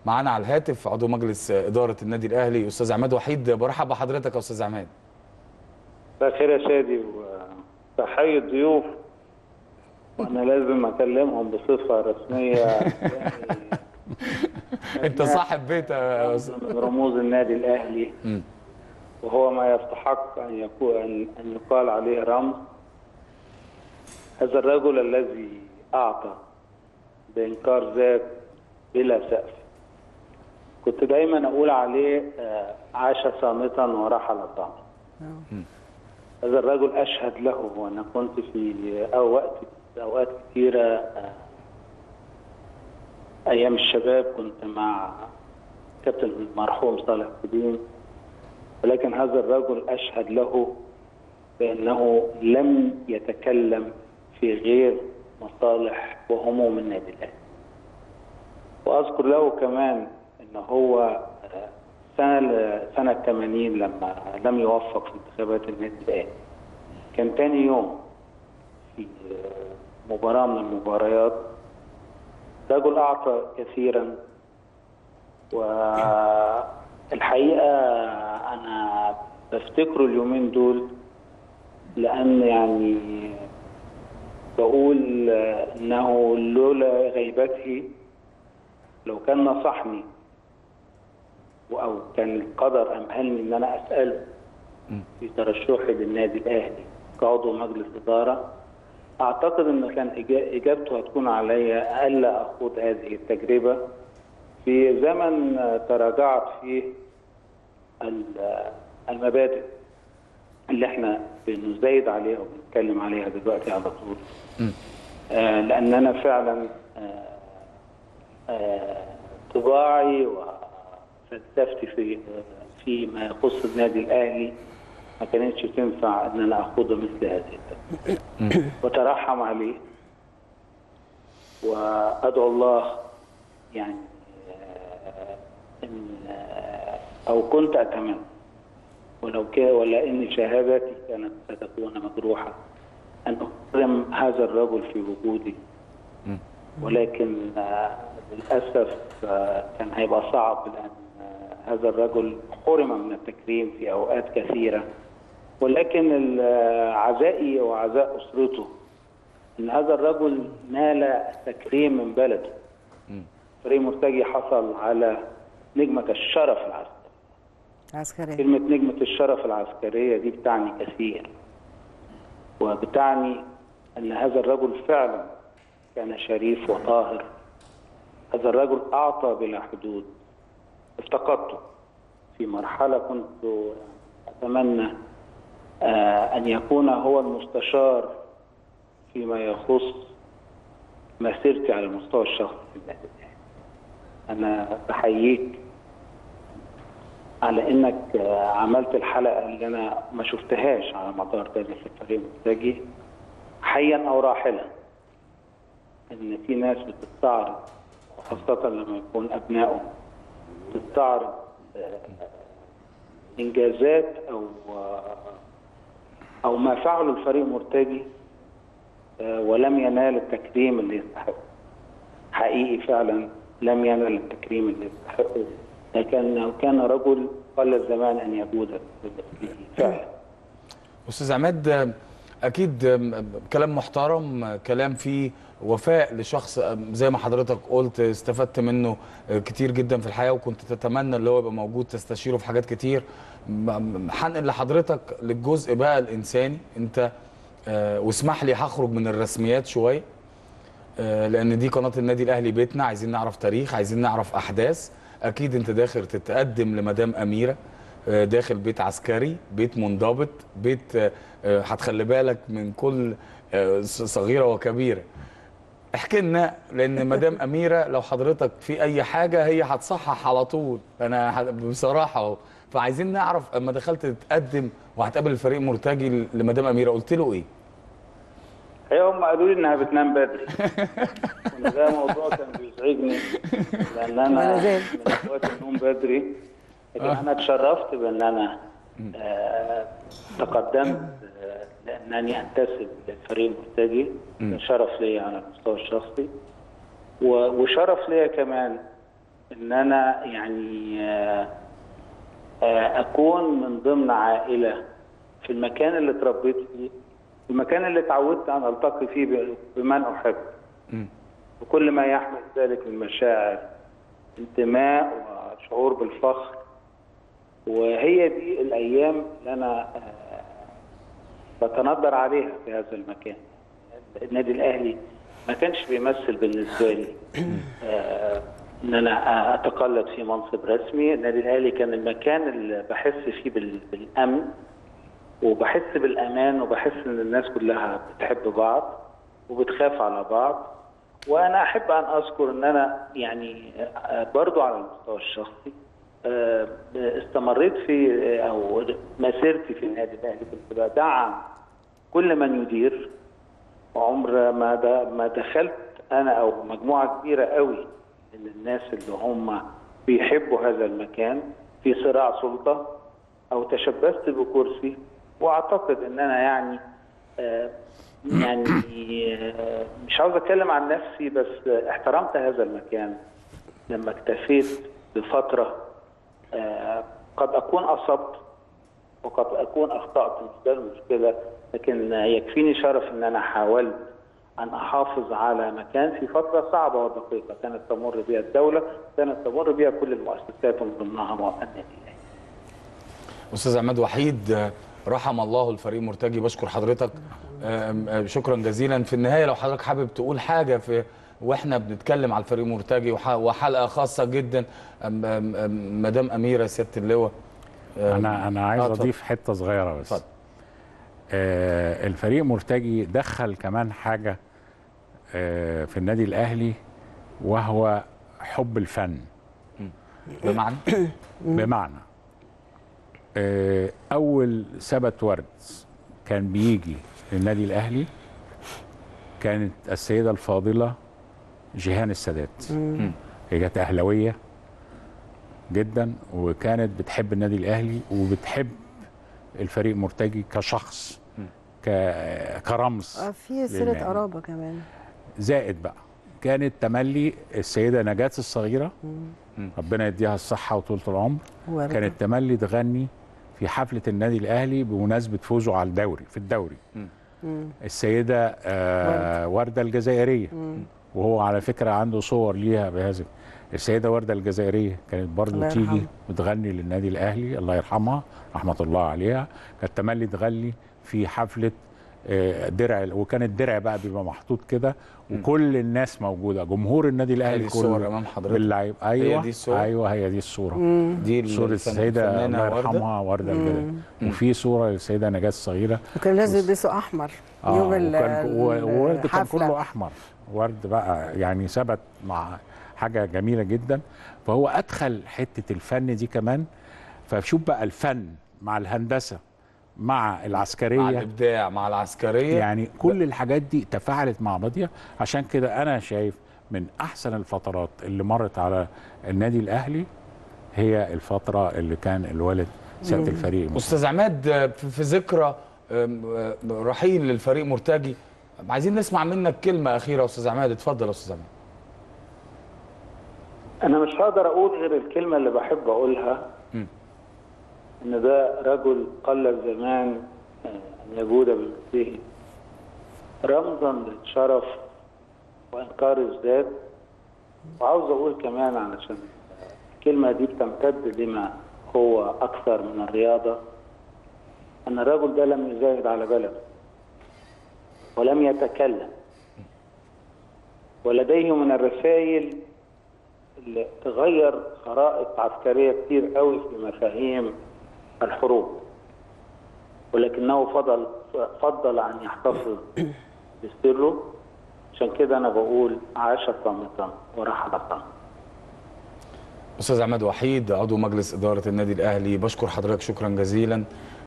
معانا على الهاتف عضو مجلس اداره النادي الاهلي استاذ عماد وحيد برحب بحضرتك يا استاذ عماد بخير يا شادي وتحية ضيوف وانا لازم اكلمهم بصفه رسميه يعني انت صاحب بيت يا رمز أستاذ. من رموز النادي الاهلي مم. وهو ما يستحق ان يكون ان أن يقال عليه رمز هذا الرجل الذي اعطى بانكار ذات بلا سقف كنت دايما اقول عليه آه، عاش صامتا ورحل صامتا هذا الرجل اشهد له وانا كنت في اوقات اوقات كثيره آه، ايام الشباب كنت مع كابتن المرحوم صالح قديم ولكن هذا الرجل اشهد له بانه لم يتكلم في غير مصالح وهموم النادي الاهلي واذكر له كمان ان هو آه، سنه سنه 80 لما لم يوفق في انتخابات النادي الاهلي كان تاني يوم في آه، مباراه من المباريات رجل اعطى كثيرا والحقيقه انا بفتكره اليومين دول لان يعني بقول آه، انه لولا غيبته لو كان نصحني او كان القدر امهلني ان انا اساله في ترشحي للنادي الاهلي كعضو مجلس اداره اعتقد ان كان إجا- اجابته هتكون عليا الا اخوض هذه التجربه في زمن آه، تراجعت فيه ال- آه، المبادئ اللي احنا بنزايد عليها وبنتكلم عليها دلوقتي على طول آه، لاننا فعلا آه، آه، طباعي وفلسفتي في فيما يخص النادي الاهلي ما كانتش تنفع ان انا اخوض مثل هذه التجربة. وترحم عليه وادعو الله يعني آه، ان آه، او كنت اتمنى ولو كان ولا ان شهادتي كانت ستكون مجروحه ان اكرم هذا الرجل في وجودي ولكن آه، للاسف آه، كان هيبقى صعب لان آه، هذا الرجل حرم من التكريم في اوقات كثيره ولكن ال- آه، عزائي وعزاء اسرته ان هذا الرجل نال التكريم من بلده فريق مرتجي حصل على نجمه الشرف العسكري عسكرية كلمة نجمة الشرف العسكرية دي بتعني كثير وبتعني أن هذا الرجل فعلا كان شريف وطاهر هذا الرجل أعطى بلا حدود افتقدته في مرحلة كنت أتمنى آه، أن يكون هو المستشار فيما يخص مسيرتي على المستوى الشخصي في النادي الأهلي. أنا بحييك على انك آه، عملت الحلقه اللي انا ما شفتهاش على مدار تاريخ الفريق المنتجي حيا او راحلا ان في ناس بتستعرض وخاصه لما يكون ابنائه تستعرض آه، انجازات او آه، او ما فعله الفريق مرتجي آه، ولم ينال التكريم اللي يستحقه حقيقي فعلا لم ينل التكريم اللي يستحقه لكن كان رجل قل الزمان ان يجود بمثله فعلا استاذ عماد آه، اكيد آه، كلام محترم آه، كلام فيه وفاء لشخص آه، زي ما حضرتك قلت استفدت منه آه، كتير جدا في الحياه وكنت تتمنى اللي هو يبقى موجود تستشيره في حاجات كتير م- م- هنقل لحضرتك للجزء بقى الانساني انت آه، واسمح لي هخرج من الرسميات شويه آه، لان دي قناه النادي الاهلي بيتنا عايزين نعرف تاريخ عايزين نعرف احداث اكيد انت داخل تتقدم لمدام اميره آه، داخل بيت عسكري بيت منضبط بيت آه، آه، هتخلي بالك من كل آه، ص- صغيره وكبيره احكي لنا لان مدام اميره لو حضرتك في اي حاجه هي هتصحح على طول انا ح- بصراحه اهو فعايزين نعرف اما دخلت تتقدم وهتقابل الفريق مرتجي لمدام اميره قلت له ايه هي هم قالوا لي انها بتنام بدري وإن ده موضوع كان بيزعجني لان ولا انا زال. من اخوات النوم بدري لكن انا اتشرفت بان انا آه تقدمت آه لانني انتسب للفريق المرتجي ده شرف لي على المستوى الشخصي و- وشرف ليا كمان ان انا يعني آه، آه، اكون من ضمن عائله في المكان اللي اتربيت فيه المكان اللي اتعودت ان التقي فيه ب- بمن احب مم. وكل ما يحمل ذلك من مشاعر انتماء وشعور بالفخر وهي دي الايام اللي انا آه، بتندر عليها في هذا المكان النادي الاهلي ما كانش بيمثل بالنسبه لي آه، ان انا اتقلد في منصب رسمي النادي الاهلي كان المكان اللي بحس فيه بال- بالامن وبحس بالامان وبحس ان الناس كلها بتحب بعض وبتخاف على بعض وانا احب ان اذكر ان انا يعني آه، برضو على المستوى الشخصي آه، استمريت في آه، او مسيرتي في النادي الاهلي كنت بدعم كل من يدير عمر ما د- ما دخلت انا او مجموعه كبيره قوي من الناس اللي هم بيحبوا هذا المكان في صراع سلطه او تشبثت بكرسي واعتقد ان انا يعني آه، يعني آه، مش عاوز اتكلم عن نفسي بس آه، احترمت هذا المكان لما اكتفيت بفتره آه، قد اكون اصبت وقد اكون اخطات مش ده المشكله لكن يكفيني شرف ان انا حاولت ان احافظ على مكان في فتره صعبه ودقيقه كانت تمر بها الدوله كانت تمر بها كل المؤسسات ومن ضمنها النادي الاهلي استاذ عماد وحيد آه، رحم الله الفريق مرتجي بشكر حضرتك آم، آه، شكرا جزيلا في النهايه لو حضرتك حابب تقول حاجه في واحنا بنتكلم على الفريق مرتجي وح- وحلقه خاصه جدا آم، آم، آم، مدام اميره سياده اللواء آم، انا انا عايز آه، اتفضل. اضيف حته صغيره بس اتفضل. آه الفريق مرتجي دخل كمان حاجه آه في النادي الاهلي وهو حب الفن بمعنى بمعنى آه اول سبت ورد كان بيجي للنادي الاهلي كانت السيده الفاضله جيهان السادات هي كانت اهلاويه جدا وكانت بتحب النادي الاهلي وبتحب الفريق مرتجي كشخص ك- كرمز اه في صله للنادي. قرابه كمان زائد بقى كانت تملي السيده نجاة الصغيره ربنا يديها الصحه وطولة العمر ورد. كانت تملي تغني في حفله النادي الاهلي بمناسبه فوزه على الدوري في الدوري السيده آه ورده الجزائريه وهو على فكره عنده صور ليها بهذا السيده ورده الجزائريه كانت برضو الله تيجي يرحمها. بتغني للنادي الاهلي الله يرحمها رحمه الله عليها كانت تملي تغني في حفله آه، درع وكان الدرع بقى بيبقى محطوط كده وكل الناس موجوده جمهور النادي هذه الاهلي الصور كله امام حضرتك باللعيب ايوه دي الصور؟ ايوه هي دي الصوره دي ال- صورة الفن- السيدة الفنانة الله وردة. يرحمها وردة الجزائرية وفي صورة للسيدة نجاة الصغيرة وكان لازم يلبسوا احمر اه يوم ال- وكان و- وورد كان الحفلة. كله احمر ورد بقى يعني ثبت مع حاجه جميله جدا فهو ادخل حته الفن دي كمان فشوف بقى الفن مع الهندسه مع مع العسكريه الابداع مع العسكريه يعني كل الحاجات دي تفاعلت مع بعضها عشان كده انا شايف من احسن الفترات اللي مرت على النادي الاهلي هي الفتره اللي كان الوالد سياده الفريق استاذ عماد آه، في في ذكرى آم، آه، رحيل للفريق مرتجي عايزين نسمع منك كلمه اخيره يا استاذ عماد اتفضل يا استاذ عماد انا مش هقدر اقول غير الكلمه اللي بحب اقولها مم. ان ده رجل قل الزمان آه، ان يجود بمثله رمزا للشرف وانكار الذات وعاوز اقول كمان علشان الكلمه دي بتمتد لما هو اكثر من الرياضه ان الرجل ده لم يزاهد على بلده ولم يتكلم ولديه من الرسائل اللي تغير خرائط عسكريه كتير قوي في مفاهيم الحروب ولكنه فضل فضل ان يحتفظ بسره عشان كده انا بقول عاش صامتا ورحل صامتا استاذ عماد وحيد عضو مجلس اداره النادي الاهلي بشكر حضرتك شكرا جزيلا